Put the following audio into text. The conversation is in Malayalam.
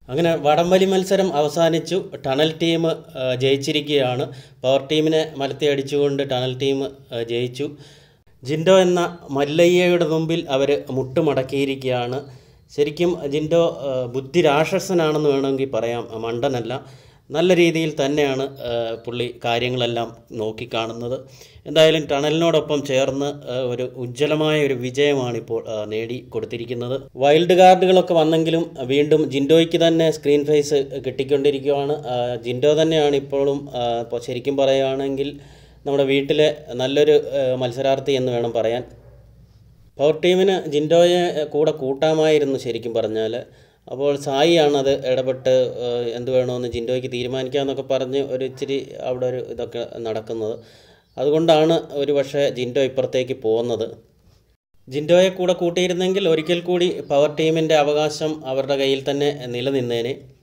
അങ്ങനെ വടംവലി മത്സരം അവസാനിച്ചു ടണൽ ടീം ആ, ജയിച്ചിരിക്കുകയാണ് പവർ ടീമിനെ മലത്തി അടിച്ചുകൊണ്ട് ടണൽ ടീം ആ, ജയിച്ചു ജിൻഡോ എന്ന മല്ലയ്യയുടെ മുമ്പിൽ അവർ മുട്ടുമടക്കിയിരിക്കുകയാണ് ശരിക്കും ജിൻഡോ ആ, ബുദ്ധിരാക്ഷസനാണെന്ന് വേണമെങ്കിൽ പറയാം മണ്ടനല്ല നല്ല രീതിയിൽ തന്നെയാണ് ആ, പുള്ളി കാര്യങ്ങളെല്ലാം നോക്കിക്കാണുന്നത് എന്തായാലും ടണലിനോടൊപ്പം ചേർന്ന് ആ, ഒരു ഉജ്ജ്വലമായ ഒരു വിജയമാണ് ഇപ്പോൾ ആ, നേടി കൊടുത്തിരിക്കുന്നത് വൈൽഡ് കാർഡുകളൊക്കെ വന്നെങ്കിലും വീണ്ടും ജിൻഡോയ്ക്ക് തന്നെ സ്ക്രീൻ ഫേസ് കിട്ടിക്കൊണ്ടിരിക്കുകയാണ് ആ, ജിൻഡോ തന്നെയാണ് ഇപ്പോഴും ആ, ഇപ്പോൾ ശരിക്കും പറയുകയാണെങ്കിൽ നമ്മുടെ വീട്ടിലെ നല്ലൊരു ആ, മത്സരാർത്ഥി എന്ന് വേണം പറയാൻ പവർ ടീമിന് ജിൻഡോയെ കൂടെ കൂട്ടാമായിരുന്നു ശരിക്കും പറഞ്ഞാൽ അപ്പോൾ സായിയാണ് അത് ഇടപെട്ട് ഏഹ്, എന്ത് വേണമെന്ന് ജിൻഡോയ്ക്ക് തീരുമാനിക്കാമെന്നൊക്കെ പറഞ്ഞ് ഒരു ഇച്ചിരി അവിടെ ഒരു ഇതൊക്കെ നടക്കുന്നത് അതുകൊണ്ടാണ് ഒരു പക്ഷേ ജിൻഡോ ഇപ്പുറത്തേക്ക് പോകുന്നത് ജിൻഡോയെ കൂടെ കൂട്ടിയിരുന്നെങ്കിൽ ഒരിക്കൽ കൂടി പവർ ടീമിൻ്റെ അവകാശം അവരുടെ കയ്യിൽ തന്നെ നിലനിന്നേനെ